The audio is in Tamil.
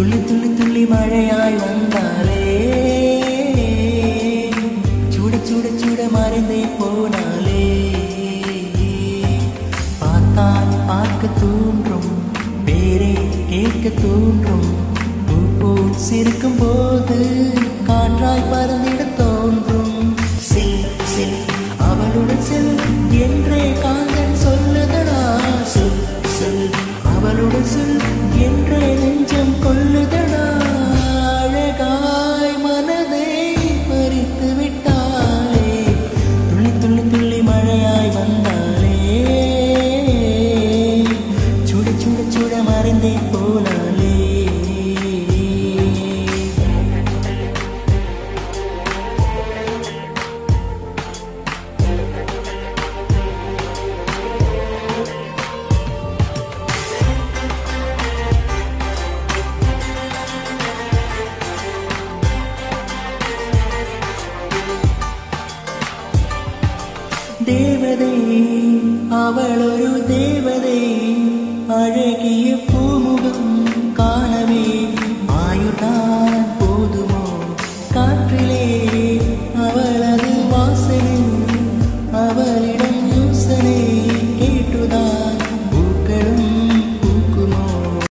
துள்ளி துள்ளி துள்ளி மழையாய் வந்தாலே சுட சுட சுட மறைந்தே போனாலே பார்த்தால் பார்க்க தூண்டும் பேரே கேட்க தூண்டும் பூ போல் சிரிக்கும் போது காற்றாய் பறந்திட தோன்றும் சில் சில் அவளுடன் செல் என்றே காந்தன் சொல்லுதடா சொல் சொல் அவளுடன் சொல்